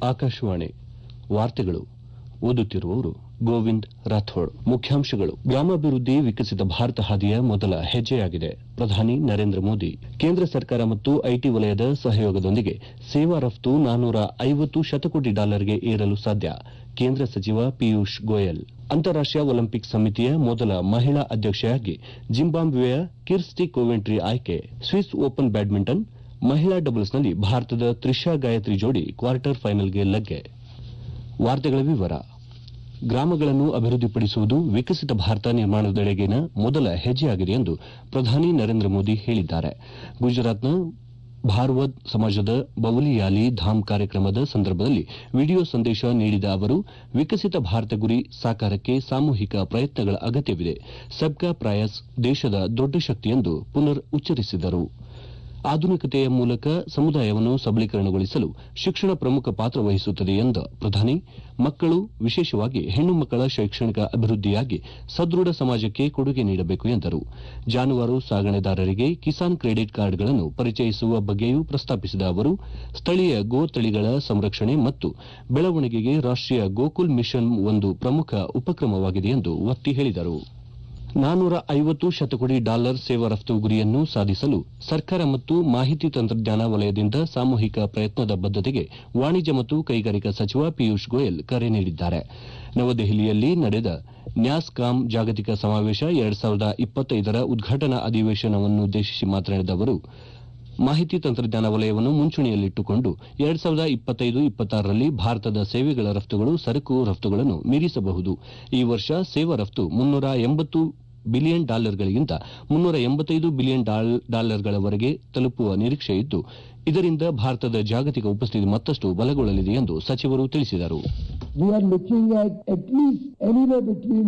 ಆಕಾಶವಾಣಿ ವಾರ್ತೆಗಳು ಓದುತ್ತಿರುವವರು ಗೋವಿಂದ್ ರಾಥೋಡ್ ಮುಖ್ಯಾಂಶಗಳು ಗ್ರಾಮಾಭಿವೃದ್ಧಿ ವಿಕಸಿತ ಭಾರತ ಹಾದಿಯ ಮೊದಲ ಹೆಜ್ಜೆಯಾಗಿದೆ ಪ್ರಧಾನಿ ನರೇಂದ್ರ ಮೋದಿ ಕೇಂದ್ರ ಸರ್ಕಾರ ಮತ್ತು ಐಟಿ ವಲಯದ ಸಹಯೋಗದೊಂದಿಗೆ ಸೇವಾ ರಫ್ತು ನಾನ್ನೂರ ಐವತ್ತು ಶತಕೋಟಿ ಡಾಲರ್ಗೆ ಏರಲು ಸಾಧ್ಯ ಕೇಂದ್ರ ಸಚಿವ ಪಿಯೂಷ್ ಗೋಯಲ್ ಅಂತಾರಾಷ್ಟೀಯ ಒಲಿಂಪಿಕ್ ಸಮಿತಿಯ ಮೊದಲ ಮಹಿಳಾ ಅಧ್ಯಕ್ಷೆಯಾಗಿ ಜಿಂಬಾಬ್ವೆಯ ಕಿರ್ಸ್ಟಿ ಕೋವೆಂಟ್ರಿ ಆಯ್ಕೆ ಸ್ವಿಸ್ ಓಪನ್ ಬ್ಯಾಡ್ಮಿಂಟನ್ ಮಹಿಳಾ ಡಬಲ್ಸ್ನಲ್ಲಿ ಭಾರತದ ತ್ರಿಷಾ ಗಾಯತ್ರಿ ಜೋಡಿ ಕ್ವಾರ್ಟರ್ ಫೈನಲ್ಗೆ ಲಗ್ಗೆ ವಾರ್ತೆಗಳ ವಿವರ ಗ್ರಾಮಗಳನ್ನು ಅಭಿವೃದ್ಧಿಪಡಿಸುವುದು ವಿಕಸಿತ ಭಾರತ ನಿರ್ಮಾಣದೆಡೆಗಿನ ಮೊದಲ ಹೆಜ್ಜೆಯಾಗಿದೆ ಎಂದು ಪ್ರಧಾನಿ ನರೇಂದ್ರ ಮೋದಿ ಹೇಳಿದ್ದಾರೆ ಗುಜರಾತ್ನ ಭಾರ್ವದ್ ಸಮಾಜದ ಬೌಲಿಯಾಲಿ ಧಾಮ್ ಕಾರ್ಯಕ್ರಮದ ಸಂದರ್ಭದಲ್ಲಿ ವಿಡಿಯೋ ಸಂದೇಶ ನೀಡಿದ ಅವರು ವಿಕಸಿತ ಭಾರತ ಗುರಿ ಸಾಕಾರಕ್ಕೆ ಸಾಮೂಹಿಕ ಪ್ರಯತ್ನಗಳ ಅಗತ್ಯವಿದೆ ಸಬ್ಕಾ ಪ್ರಯಾಸ್ ದೇಶದ ದೊಡ್ಡ ಶಕ್ತಿ ಎಂದು ಪುನರ್ ಉಚ್ಚರಿಸಿದರು ಆಧುನಿಕತೆಯ ಮೂಲಕ ಸಮುದಾಯವನ್ನು ಸಬಲೀಕರಣಗೊಳಿಸಲು ಶಿಕ್ಷಣ ಪ್ರಮುಖ ಪಾತ್ರ ವಹಿಸುತ್ತದೆ ಎಂದ ಪ್ರಧಾನಿ ಮಕ್ಕಳು ವಿಶೇಷವಾಗಿ ಹೆಣ್ಣು ಮಕ್ಕಳ ಶೈಕ್ಷಣಿಕ ಅಭಿವೃದ್ಧಿಯಾಗಿ ಸದೃಢ ಸಮಾಜಕ್ಕೆ ಕೊಡುಗೆ ನೀಡಬೇಕು ಎಂದರು ಜಾನುವಾರು ಸಾಗಣೆದಾರರಿಗೆ ಕಿಸಾನ್ ಕ್ರೆಡಿಟ್ ಕಾರ್ಡ್ಗಳನ್ನು ಪರಿಚಯಿಸುವ ಬಗ್ಗೆಯೂ ಪ್ರಸ್ತಾಪಿಸಿದ ಅವರು ಸ್ಥಳೀಯ ಗೋ ತಳಿಗಳ ಸಂರಕ್ಷಣೆ ಮತ್ತು ಬೆಳವಣಿಗೆಗೆ ರಾಷ್ಟೀಯ ಗೋಕುಲ್ ಮಿಷನ್ ಒಂದು ಪ್ರಮುಖ ಉಪಕ್ರಮವಾಗಿದೆ ಎಂದು ಒತ್ತಿ ಹೇಳಿದರು ನಾನ್ನೂರ ಐವತ್ತು ಶತಕೋಟಿ ಡಾಲರ್ ಸೇವಾ ರಫ್ತು ಗುರಿಯನ್ನು ಸಾಧಿಸಲು ಸರ್ಕಾರ ಮತ್ತು ಮಾಹಿತಿ ತಂತ್ರಜ್ಞಾನ ವಲಯದಿಂದ ಸಾಮೂಹಿಕ ಪ್ರಯತ್ನದ ಬದ್ದತೆಗೆ ವಾಣಿಜ್ಯ ಮತ್ತು ಕೈಗಾರಿಕಾ ಸಚಿವ ಪಿಯೂಷ್ ಗೋಯಲ್ ಕರೆ ನೀಡಿದ್ದಾರೆ ನವದೆಹಲಿಯಲ್ಲಿ ನಡೆದ ನ್ಯಾಸ್ಕಾಮ್ ಜಾಗತಿಕ ಸಮಾವೇಶ ಎರಡ್ ಸಾವಿರದ ಇಪ್ಪತ್ತೈದರ ಉದ್ಘಾಟನಾ ಅಧಿವೇಶನವನ್ನುದ್ದೇಶಿಸಿ ಮಾತನಾಡಿದ ಅವರು ಮಾಹಿತಿ ತಂತ್ರಜ್ಞಾನ ವಲಯವನ್ನು ಮುಂಚೂಣಿಯಲ್ಲಿಟ್ಟುಕೊಂಡು ಎರಡ್ ಸಾವಿರದ ಇಪ್ಪತ್ತೈದು ಇಪ್ಪತ್ತಾರರಲ್ಲಿ ಭಾರತದ ಸೇವೆಗಳ ರಫ್ತುಗಳು ಸರಕು ರಫ್ತುಗಳನ್ನು ಮೀರಿಸಬಹುದು ಈ ವರ್ಷ ಸೇವಾ ರಫ್ತು ಮುನ್ನೂರ ಎಂಬತ್ತು ಬಿಲಿಯನ್ ಡಾಲರ್ಗಳಿಗಿಂತ ಮುನ್ನೂರ ಎಂಬತ್ತೈದು ಬಿಲಿಯನ್ ಡಾಲರ್ಗಳವರೆಗೆ ತಲುಪುವ ನಿರೀಕ್ಷೆಯಿದ್ದು ಇದರಿಂದ ಭಾರತದ ಜಾಗತಿಕ ಉಪಸ್ಥಿತಿ ಮತ್ತಷ್ಟು ಬಲಗೊಳ್ಳಲಿದೆ ಎಂದು ಸಚಿವರು ತಿಳಿಸಿದರು we are looking at at least anywhere between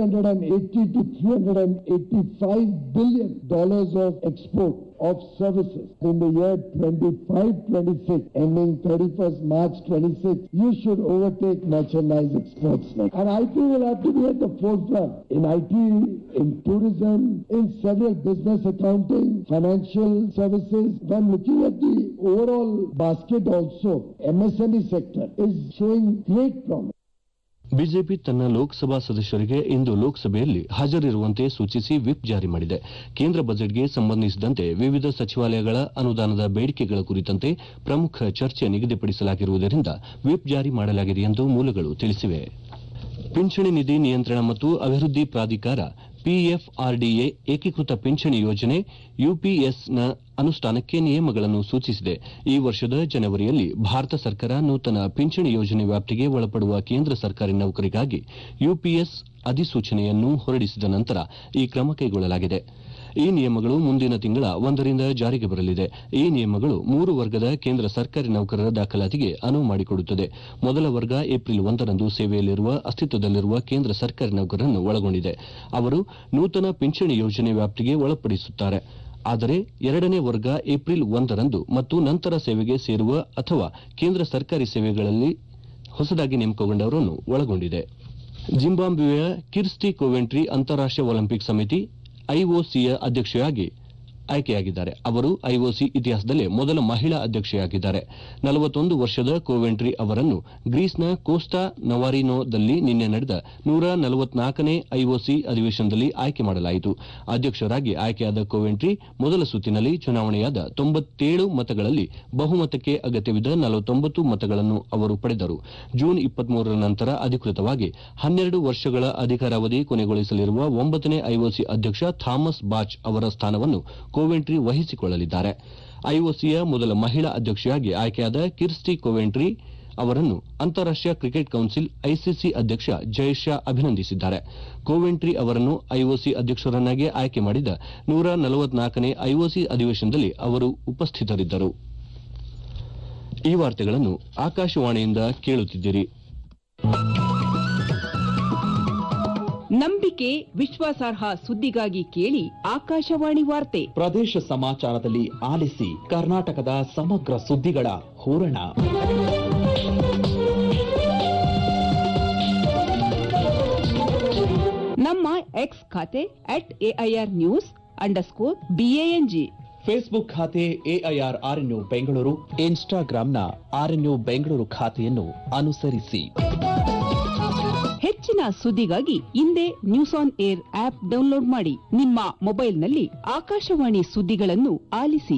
380 to 385 billion dollars of export of services in the year 25-26 ending 31st March 26 you should overtake merchandise exports next. and IT will have to be at the forefront in IT in tourism in several business accounting financial services when looking at the overall basket also MSME sector is showing great promise BJP ತನ್ನ ಲೋಕಸಭಾ ಸದಸ್ಯರಿಗೆ ಇಂದು ಲೋಕಸಭೆಯಲ್ಲಿ ಹಾಜರಿರುವಂತೆ ಸೂಚಿಸಿ whip ಜಾರಿ ಮಾಡಿದೆ ಕೇಂದ್ರ ಬಜೆಟ್ಗೆ ಸಂಬಂಧಿಸಿದಂತೆ ವಿವಿಧ ಸಚಿವಾಲಯಗಳ ಅನುದಾನದ ಬೇಡಿಕೆಗಳ ಕುರಿತಂತೆ ಪ್ರಮುಖ ಚರ್ಚೆ ನಿಗದಿಪಡಿಸಲಾಗಿರುವುದರಿಂದ ವಿಪ್ ಜಾರಿ ಮಾಡಲಾಗಿದೆ ಎಂದು ಮೂಲಗಳು ತಿಳಿಸಿವೆ ಪಿಂಚಣಿ ನಿಧಿ ನಿಯಂತ್ರಣ ಮತ್ತು ಅಭಿವೃದ್ಧಿ ಪ್ರಾಧಿಕಾರ ಪಿಎಫ್ಆರ್ಡಿಎ ಏಕೀಕೃತ ಪಿಂಚಣಿ ಯೋಜನೆ ಯುಪಿಎಸ್ನ ಅನುಷ್ಠಾನಕ್ಕೆ ನಿಯಮಗಳನ್ನು ಸೂಚಿಸಿದೆ ಈ ವರ್ಷದ ಜನವರಿಯಲ್ಲಿ ಭಾರತ ಸರ್ಕಾರ ನೂತನ ಪಿಂಚಣಿ ಯೋಜನೆ ವ್ಯಾಪ್ತಿಗೆ ಒಳಪಡುವ ಕೇಂದ್ರ ಸರ್ಕಾರಿ ನೌಕರಿಗಾಗಿ ಯುಪಿಎಸ್ ಅಧಿಸೂಚನೆಯನ್ನು ಹೊರಡಿಸಿದ ನಂತರ ಈ ಕ್ರಮ ಕೈಗೊಳ್ಳಲಾಗಿದೆ ಈ ನಿಯಮಗಳು ಮುಂದಿನ ತಿಂಗಳ ಒಂದರಿಂದ ಜಾರಿಗೆ ಬರಲಿದೆ ಈ ನಿಯಮಗಳು ಮೂರು ವರ್ಗದ ಕೇಂದ್ರ ಸರ್ಕಾರಿ ನೌಕರರ ದಾಖಲಾತಿಗೆ ಅನುವು ಮಾಡಿಕೊಡುತ್ತದೆ ಮೊದಲ ವರ್ಗ ಏಪ್ರಿಲ್ ಒಂದರಂದು ಸೇವೆಯಲ್ಲಿರುವ ಅಸ್ತಿತ್ವದಲ್ಲಿರುವ ಕೇಂದ್ರ ಸರ್ಕಾರಿ ನೌಕರರನ್ನು ಒಳಗೊಂಡಿದೆ ಅವರು ನೂತನ ಪಿಂಚಣಿ ಯೋಜನೆ ವ್ಯಾಪ್ತಿಗೆ ಒಳಪಡಿಸುತ್ತಾರೆ ಆದರೆ ಎರಡನೇ ವರ್ಗ ಏಪ್ರಿಲ್ ಒಂದರಂದು ಮತ್ತು ನಂತರ ಸೇವೆಗೆ ಸೇರುವ ಅಥವಾ ಕೇಂದ್ರ ಸರ್ಕಾರಿ ಸೇವೆಗಳಲ್ಲಿ ಹೊಸದಾಗಿ ನೇಮಕಗೊಂಡವರನ್ನು ಒಳಗೊಂಡಿದೆ ಜಿಂಬಾಬ್ವೆಯ ಕಿರ್ಸ್ಟಿ ಕೋವೆಂಟ್ರಿ ಅಂತಾರಾಷ್ಟೀಯ ಒಲಿಂಪಿಕ್ ಸಮಿತಿ ಐಒಸಿಯ ಅಧ್ಯಕ್ಷೆಯಾಗಿ ಆಯ್ಕೆಯಾಗಿದ್ದಾರೆ ಅವರು ಐಒಸಿ ಇತಿಹಾಸದಲ್ಲೇ ಮೊದಲ ಮಹಿಳಾ ಅಧ್ಯಕ್ಷೆಯಾಗಿದ್ದಾರೆ ನಲವತ್ತೊಂದು ವರ್ಷದ ಕೋವೆಂಟ್ರಿ ಅವರನ್ನು ಗ್ರೀಸ್ನ ಕೋಸ್ಟಾ ನವಾರಿನೋದಲ್ಲಿ ನಿನ್ನೆ ನಡೆದ ನೂರ ನಲವತ್ನಾಲ್ಕನೇ ಐಒಸಿ ಅಧಿವೇಶನದಲ್ಲಿ ಆಯ್ಕೆ ಮಾಡಲಾಯಿತು ಅಧ್ಯಕ್ಷರಾಗಿ ಆಯ್ಕೆಯಾದ ಕೋವೆಂಟ್ರಿ ಮೊದಲ ಸುತ್ತಿನಲ್ಲಿ ಚುನಾವಣೆಯಾದ ತೊಂಬತ್ತೇಳು ಮತಗಳಲ್ಲಿ ಬಹುಮತಕ್ಕೆ ಅಗತ್ಯವಿದ್ದ ನಲವತ್ತೊಂಬತ್ತು ಮತಗಳನ್ನು ಅವರು ಪಡೆದರು ಜೂನ್ ಇಪ್ಪತ್ಮೂರರ ನಂತರ ಅಧಿಕೃತವಾಗಿ ಹನ್ನೆರಡು ವರ್ಷಗಳ ಅಧಿಕಾರಾವಧಿ ಕೊನೆಗೊಳಿಸಲಿರುವ ಒಂಬತ್ತನೇ ಐಒಸಿ ಅಧ್ಯಕ್ಷ ಥಾಮಸ್ ಬಾಚ್ ಅವರ ಸ್ಥಾನವನ್ನು ಕೋವೆಂಟ್ರಿ ವಹಿಸಿಕೊಳ್ಳಲಿದ್ದಾರೆ ಐಒಸಿಯ ಮೊದಲ ಮಹಿಳಾ ಅಧ್ಯಕ್ಷೆಯಾಗಿ ಆಯ್ಕೆಯಾದ ಕಿರ್ಸ್ಟಿ ಕೋವೆಂಟ್ರಿ ಅವರನ್ನು ಅಂತಾರಾಷ್ಟೀಯ ಕ್ರಿಕೆಟ್ ಕೌನ್ಸಿಲ್ ಐಸಿಸಿ ಅಧ್ಯಕ್ಷ ಜಯಶಾ ಅಭಿನಂದಿಸಿದ್ದಾರೆ ಕೋವೆಂಟ್ರಿ ಅವರನ್ನು ಐಒಸಿ ಅಧ್ಯಕ್ಷರನ್ನಾಗಿ ಆಯ್ಕೆ ಮಾಡಿದ ನೂರ ನಲವತ್ನಾಲ್ಕನೇ ಐಒಸಿ ಅಧಿವೇಶನದಲ್ಲಿ ಅವರು ಉಪಸ್ಥಿತರಿದ್ದರು ಈ ವಾರ್ತೆಗಳನ್ನು ಆಕಾಶವಾಣಿಯಿಂದ ಕೇಳುತ್ತಿದ್ದೀರಿ ನಂಬಿಕೆ ವಿಶ್ವಾಸಾರ್ಹ ಸುದ್ದಿಗಾಗಿ ಕೇಳಿ ಆಕಾಶವಾಣಿ ವಾರ್ತೆ ಪ್ರದೇಶ ಸಮಾಚಾರದಲ್ಲಿ ಆಲಿಸಿ ಕರ್ನಾಟಕದ ಸಮಗ್ರ ಸುದ್ದಿಗಳ ಹೂರಣ ನಮ್ಮ ಎಕ್ಸ್ ಖಾತೆ at AIR news underscore BANG Facebook ಖಾತೆ ಎಐಆರ್ ಆರ್ಎನ್ಯು ಬೆಂಗಳೂರು ಇನ್ಸ್ಟಾಗ್ರಾಂನ ಆರ್ಎನ್ಯು ಬೆಂಗಳೂರು ಖಾತೆಯನ್ನು ಅನುಸರಿಸಿ ಹೆಚ್ಚಿನ ಸುದ್ದಿಗಾಗಿ ಹಿಂದೆ news on air app download ಮಾಡಿ ನಿಮ್ಮ ಮೊಬೈಲ್ನಲ್ಲಿ ಆಕಾಶವಾಣಿ ಸುದ್ದಿಗಳನ್ನು ಆಲಿಸಿ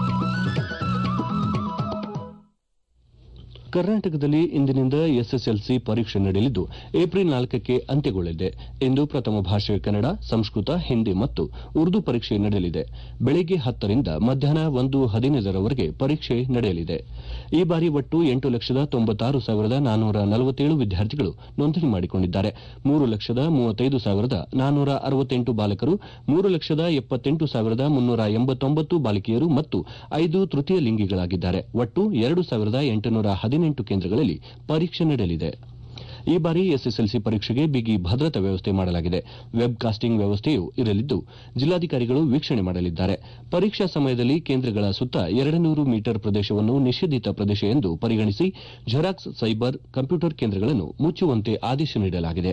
ಕರ್ನಾಟಕದಲ್ಲಿ ಇಂದಿನಿಂದ ಎಸ್ಎಸ್ಎಲ್ಸಿ ಪರೀಕ್ಷೆ ನಡೆಯಲಿದ್ದು ಏಪ್ರಿಲ್ ನಾಲ್ಕಕ್ಕೆ ಅಂತ್ಯಗೊಳ್ಳಲಿದೆ ಇಂದು ಪ್ರಥಮ ಭಾಷೆ ಕನ್ನಡ ಸಂಸ್ಕೃತ ಹಿಂದಿ ಮತ್ತು ಉರ್ದು ಪರೀಕ್ಷೆ ನಡೆಯಲಿದೆ ಬೆಳಗ್ಗೆ ಹತ್ತರಿಂದ ಮಧ್ಯಾಹ್ನ ಒಂದು ಹದಿನೈದರವರೆಗೆ ಪರೀಕ್ಷೆ ನಡೆಯಲಿದೆ ಈ ಬಾರಿ ಒಟ್ಟು ಎಂಟು ಲಕ್ಷದ ತೊಂಬತ್ತಾರು ಸಾವಿರದ ನಾನ್ನೂರ ನಲವತ್ತೇಳು ವಿದ್ಯಾರ್ಥಿಗಳು ನೋಂದಣಿ ಮಾಡಿಕೊಂಡಿದ್ದಾರೆ ಮೂರು ಲಕ್ಷದ ಮೂವತ್ತೈದು ಸಾವಿರದ ನಾನ್ನೂರ ಅರವತ್ತೆಂಟು ಬಾಲಕರು ಮೂರು ಲಕ್ಷದ ಎಪ್ಪತ್ತೆಂಟು ಸಾವಿರದ ಮುನ್ನೂರ ಎಂಬತ್ತೊಂಬತ್ತು ಬಾಲಿಕೆಯರು ಮತ್ತು ಐದು ತೃತೀಯ ಲಿಂಗಿಗಳಾಗಿದ್ದಾರೆ ಒಟ್ಟು ಎರಡು ಸಾವಿರದ ಎಂಟುನೂರ ಹದಿನೆಂಟು ಕೇಂದ್ರಗಳಲ್ಲಿ ಪರೀಕ್ಷೆ ನಡೆಯಲಿದೆ ಈ ಬಾರಿ ಎಸ್ಎಸ್ಎಲ್ಸಿ ಪರೀಕ್ಷೆಗೆ ಬಿಗಿ ಭದ್ರತಾ ವ್ಯವಸ್ಥೆ ಮಾಡಲಾಗಿದೆ ವೆಬ್ ಕಾಸ್ಟಿಂಗ್ ವ್ಯವಸ್ಥೆಯೂ ಇರಲಿದ್ದು ಜಿಲ್ಲಾಧಿಕಾರಿಗಳು ವೀಕ್ಷಣೆ ಮಾಡಲಿದ್ದಾರೆ ಪರೀಕ್ಷಾ ಸಮಯದಲ್ಲಿ ಕೇಂದ್ರಗಳ ಸುತ್ತ ಎರಡು ನೂರು ಮೀಟರ್ ಪ್ರದೇಶವನ್ನು ನಿಷೇಧಿತ ಪ್ರದೇಶ ಎಂದು ಪರಿಗಣಿಸಿ ಜೆರಾಕ್ಸ್ ಸೈಬರ್ ಕಂಪ್ಯೂಟರ್ ಕೇಂದ್ರಗಳನ್ನು ಮುಚ್ಚುವಂತೆ ಆದೇಶ ನೀಡಲಾಗಿದೆ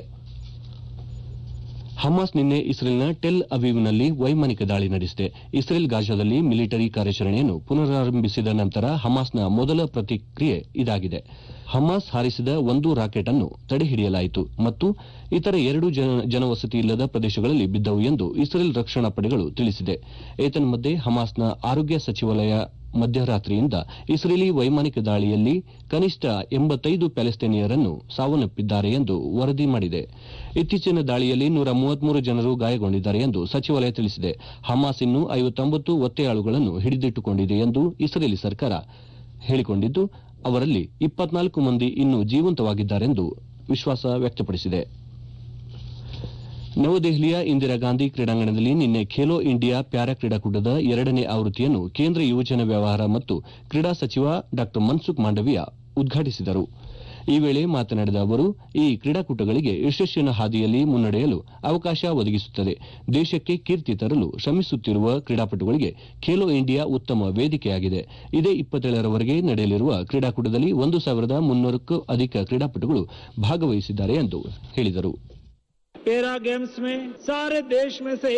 ಹಮಾಸ್ ನಿನ್ನೆ ಇಸ್ರೇಲ್ನ ಟೆಲ್ ಅವೀವ್ನಲ್ಲಿ ವೈಮಾನಿಕ ದಾಳಿ ನಡೆಸಿದೆ ಇಸ್ರೇಲ್ ಗಾಜಾದಲ್ಲಿ ಮಿಲಿಟರಿ ಕಾರ್ಯಾಚರಣೆಯನ್ನು ಪುನರಾರಂಭಿಸಿದ ನಂತರ ಹಮಾಸ್ನ ಮೊದಲ ಪ್ರತಿಕ್ರಿಯೆ ಇದಾಗಿದೆ ಹಮಾಸ್ ಹಾರಿಸಿದ ಒಂದು ರಾಕೆಟ್ ಅನ್ನು ತಡೆಹಿಡಿಯಲಾಯಿತು ಮತ್ತು ಇತರ ಎರಡು ಜನ- ಜನವಸತಿ ಇಲ್ಲದ ಪ್ರದೇಶಗಳಲ್ಲಿ ಬಿದ್ದವು ಎಂದು ಇಸ್ರೇಲ್ ರಕ್ಷಣಾ ಪಡೆಗಳು ತಿಳಿಸಿದೆ ಏತನ್ಮಧ್ಯೆ ಹಮಾಸ್ನ ಆರೋಗ್ಯ ಸಚಿವಾಲಯ ಮಧ್ಯರಾತ್ರಿಯಿಂದ ಇಸ್ರೇಲಿ ವೈಮಾನಿಕ ದಾಳಿಯಲ್ಲಿ ಕನಿಷ್ಠ ಎಂಬತ್ತೈದು ಪ್ಯಾಲೆಸ್ತೇನಿಯರನ್ನು ಸಾವನ್ನಪ್ಪಿದ್ದಾರೆ ಎಂದು ವರದಿ ಮಾಡಿದೆ ಇತ್ತೀಚಿನ ದಾಳಿಯಲ್ಲಿ ನೂರ ಮೂವತ್ಮೂರು ಜನರು ಗಾಯಗೊಂಡಿದ್ದಾರೆ ಎಂದು ಸಚಿವಾಲಯ ತಿಳಿಸಿದೆ ಹಮಾಸ್ ಇನ್ನೂ ಐವತ್ತೊಂಬತ್ತು ಒತ್ತೆಯಾಳುಗಳನ್ನು ಹಿಡಿದಿಟ್ಟುಕೊಂಡಿದೆ ಎಂದು ಇಸ್ರೇಲಿ ಸರ್ಕಾರ ಹೇಳಿಕೊಂಡಿದ್ದು ಅವರಲ್ಲಿ ಇಪ್ಪತ್ನಾಲ್ಕು ಮಂದಿ ಇನ್ನೂ ಜೀವಂತವಾಗಿದ್ದಾರೆಂದು ವಿಶ್ವಾಸ ವ್ಯಕ್ತಪಡಿಸಿದೆ ನವದೆಹಲಿಯ ಇಂದಿರಾ ಗಾಂಧಿ ಕ್ರೀಡಾಂಗಣದಲ್ಲಿ ನಿನ್ನೆ ಖೇಲೋ ಇಂಡಿಯಾ ಪ್ಯಾರಾ ಕ್ರೀಡಾಕೂಟದ ಎರಡನೇ ಆವೃತ್ತಿಯನ್ನು ಕೇಂದ್ರ ಯುವಜನ ವ್ಯವಹಾರ ಮತ್ತು ಕ್ರೀಡಾ ಸಚಿವ ಡಾ ಮನ್ಸುಖ್ ಮಾಂಡವಿಯಾ ಉದ್ಘಾಟಿಸಿದರು ಈ ವೇಳೆ ಮಾತನಾಡಿದ ಅವರು ಈ ಕ್ರೀಡಾಕೂಟಗಳಿಗೆ ಯಶಸ್ಸಿನ ಹಾದಿಯಲ್ಲಿ ಮುನ್ನಡೆಯಲು ಅವಕಾಶ ಒದಗಿಸುತ್ತದೆ ದೇಶಕ್ಕೆ ಕೀರ್ತಿ ತರಲು ಶ್ರಮಿಸುತ್ತಿರುವ ಕ್ರೀಡಾಪಟುಗಳಿಗೆ ಖೇಲೋ ಇಂಡಿಯಾ ಉತ್ತಮ ವೇದಿಕೆಯಾಗಿದೆ ಇದೇ ಇಪ್ಪತ್ತೇಳರವರೆಗೆ ನಡೆಯಲಿರುವ ಕ್ರೀಡಾಕೂಟದಲ್ಲಿ ಒಂದು ಸಾವಿರದ ಮುನ್ನೂರಕ್ಕೂ ಅಧಿಕ ಕ್ರೀಡಾಪಟುಗಳು ಭಾಗವಹಿಸಿದ್ದಾರೆ ಎಂದು ಹೇಳಿದರು पैरा गेम्स में सारे देश में से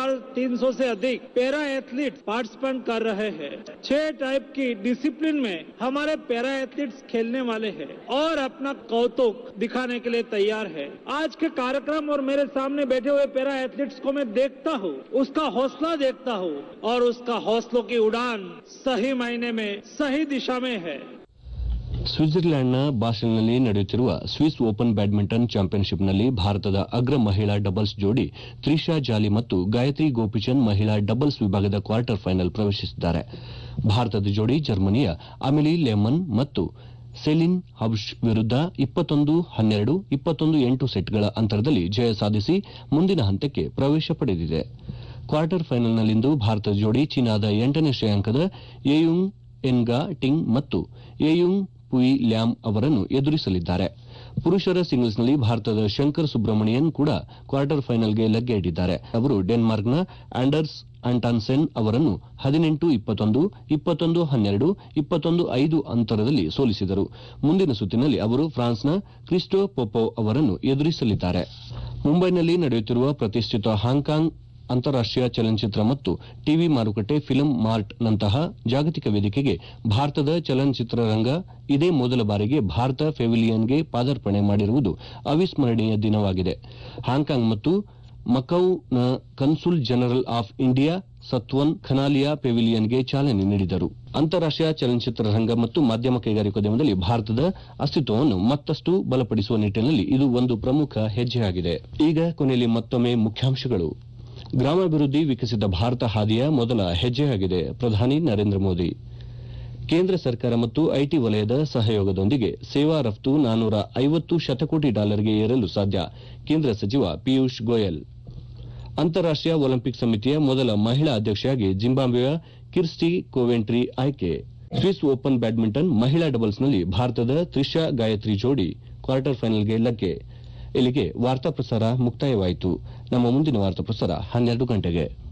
1300 से अधिक पैरा एथलीट्स पार्टिसिपेंट कर रहे हैं छह टाइप की डिसिप्लिन में हमारे पैरा एथलीट्स खेलने वाले हैं और अपना कौतुक दिखाने के लिए तैयार है आज के कार्यक्रम और मेरे सामने बैठे हुए पैरा एथलीट्स को मैं देखता हूँ उसका हौसला देखता हूँ और उसका हौसलों की उड़ान सही मायने में सही दिशा में है ಸ್ವಿಟ್ಜರ್ಲ್ಯಾಂಡ್ನ ಬಾಸೆಲ್ನಲ್ಲಿ ನಡೆಯುತ್ತಿರುವ ಸ್ವಿಸ್ ಓಪನ್ ಬ್ಯಾಡ್ಮಿಂಟನ್ ಚಾಂಪಿಯನ್ಶಿಪ್ನಲ್ಲಿ ಭಾರತದ ಅಗ್ರ ಮಹಿಳಾ ಡಬಲ್ಸ್ ಜೋಡಿ ತ್ರಿಷಾ ಜಾಲಿ ಮತ್ತು ಗಾಯತ್ರಿ ಗೋಪಿಚಂದ್ ಮಹಿಳಾ ಡಬಲ್ಸ್ ವಿಭಾಗದ ಕ್ವಾರ್ಟರ್ ಫೈನಲ್ ಪ್ರವೇಶಿಸಿದ್ದಾರೆ ಭಾರತದ ಜೋಡಿ ಜರ್ಮನಿಯ ಅಮಿಲಿ ಲೆಮನ್ ಮತ್ತು ಸೆಲಿನ್ ಹಬ್ಷ್ ವಿರುದ್ಧ ಇಪ್ಪತ್ತೊಂದು ಹನ್ನೆರಡು ಇಪ್ಪತ್ತೊಂದು ಎಂಟು ಸೆಟ್ಗಳ ಅಂತರದಲ್ಲಿ ಜಯ ಸಾಧಿಸಿ ಮುಂದಿನ ಹಂತಕ್ಕೆ ಪ್ರವೇಶ ಪಡೆದಿದೆ ಕ್ವಾರ್ಟರ್ ಫೈನಲ್ನಲ್ಲಿಂದು ಭಾರತದ ಜೋಡಿ ಚೀನಾದ ಎಂಟನೇ ಶ್ರೇಯಾಂಕದ ಎಯುಂಗ್ ಎನ್ಗಾ ಟಿಂಗ್ ಮತ್ತು ಎಯುಂಗ್ ಪುಯಿ ಲ್ಯಾಮ್ ಅವರನ್ನು ಎದುರಿಸಲಿದ್ದಾರೆ ಪುರುಷರ ಸಿಂಗಲ್ಸ್ನಲ್ಲಿ ಭಾರತದ ಶಂಕರ್ ಸುಬ್ರಮಣಿಯನ್ ಕೂಡ ಕ್ವಾರ್ಟರ್ ಫೈನಲ್ಗೆ ಲಗ್ಗೆ ಇಟ್ಟಿದ್ದಾರೆ ಅವರು ಡೆನ್ಮಾರ್ಕ್ನ ಆಂಡರ್ಸ್ ಅಂಟಾನ್ಸೆನ್ ಅವರನ್ನು ಹದಿನೆಂಟು ಇಪ್ಪತ್ತೊಂದು ಇಪ್ಪತ್ತೊಂದು ಹನ್ನೆರಡು ಇಪ್ಪತ್ತೊಂದು ಐದು ಅಂತರದಲ್ಲಿ ಸೋಲಿಸಿದರು ಮುಂದಿನ ಸುತ್ತಿನಲ್ಲಿ ಅವರು ಫ್ರಾನ್ಸ್ನ ಕ್ರಿಸ್ಟೋ ಪೊಪೋ ಅವರನ್ನು ಎದುರಿಸಲಿದ್ದಾರೆ ಮುಂಬೈನಲ್ಲಿ ನಡೆಯುತ್ತಿರುವ ಪ್ರತಿಷ್ಠಿತ ಹಾಂಕಾಂಗ್ ಅಂತಾರಾಷ್ಟೀಯ ಚಲನಚಿತ್ರ ಮತ್ತು ಟಿವಿ ಮಾರುಕಟ್ಟೆ ಫಿಲ್ಮ್ ಮಾರ್ಟ್ ನಂತಹ ಜಾಗತಿಕ ವೇದಿಕೆಗೆ ಭಾರತದ ಚಲನಚಿತ್ರರಂಗ ಇದೇ ಮೊದಲ ಬಾರಿಗೆ ಭಾರತ ಪೆವಿಲಿಯನ್ಗೆ ಪಾದಾರ್ಪಣೆ ಮಾಡಿರುವುದು ಅವಿಸ್ಮರಣೀಯ ದಿನವಾಗಿದೆ ಹಾಂಕಾಂಗ್ ಮತ್ತು ಮಕೌನ consul general of India Satwant Khanalia ಪೆವಿಲಿಯನ್ಗೆ ಚಾಲನೆ ನೀಡಿದರು ಅಂತಾರಾಷ್ಟೀಯ ಚಲನಚಿತ್ರರಂಗ ಮತ್ತು ಮಾಧ್ಯಮ ಕೈಗಾರಿಕೋದ್ಯಮದಲ್ಲಿ ಭಾರತದ ಅಸ್ತಿತ್ವವನ್ನು ಮತ್ತಷ್ಟು ಬಲಪಡಿಸುವ ನಿಟ್ಟಿನಲ್ಲಿ ಇದು ಒಂದು ಪ್ರಮುಖ ಹೆಜ್ಜೆಯಾಗಿದೆ ಈಗ ಕೊನೆಯಲ್ಲಿ ಮತ್ತೊಮ್ಮೆ ಮುಖ್ಯಾಂಶಗಳು ಗ್ರಾಮಾಭಿವೃದ್ಧಿ ವಿಕಸಿತ ಭಾರತ ಹಾದಿಯ ಮೊದಲ ಹೆಜ್ಜೆಯಾಗಿದೆ ಪ್ರಧಾನಿ ನರೇಂದ್ರ ಮೋದಿ ಕೇಂದ್ರ ಸರ್ಕಾರ ಮತ್ತು ಐಟಿ ವಲಯದ ಸಹಯೋಗದೊಂದಿಗೆ ಸೇವಾ ರಫ್ತು ನಾನೂರ ಐವತ್ತು ಶತಕೋಟಿ ಡಾಲರ್ಗೆ ಏರಲು ಸಾಧ್ಯ ಕೇಂದ್ರ ಸಚಿವ ಪಿಯೂಷ್ ಗೋಯಲ್ ಅಂತಾರಾಷ್ಟೀಯ ಒಲಿಂಪಿಕ್ ಸಮಿತಿಯ ಮೊದಲ ಮಹಿಳಾ ಅಧ್ಯಕ್ಷೆಯಾಗಿ ಜಿಂಬಾಬ್ವೆಯ ಕಿರ್ಸ್ಟಿ ಕೋವೆಂಟ್ರಿ ಆಯ್ಕೆ ಸ್ವಿಸ್ ಓಪನ್ ಬ್ಯಾಡ್ಮಿಂಟನ್ ಮಹಿಳಾ ಡಬಲ್ಸ್ನಲ್ಲಿ ಭಾರತದ ತ್ರಿಷಾ ಗಾಯತ್ರಿ ಜೋಡಿ ಕ್ವಾರ್ಟರ್ ಫೈನಲ್ಗೆ ಲಗ್ಗೆ ಇಲ್ಲಿಗೆ ವಾರ್ತಾ ಪ್ರಸಾರ ಮುಕ್ತಾಯವಾಯಿತು ನಮ್ಮ ಮುಂದಿನ ವಾರ್ತಾ ಪ್ರಸಾರ ಹನ್ನೆರಡು ಗಂಟೆಗೆ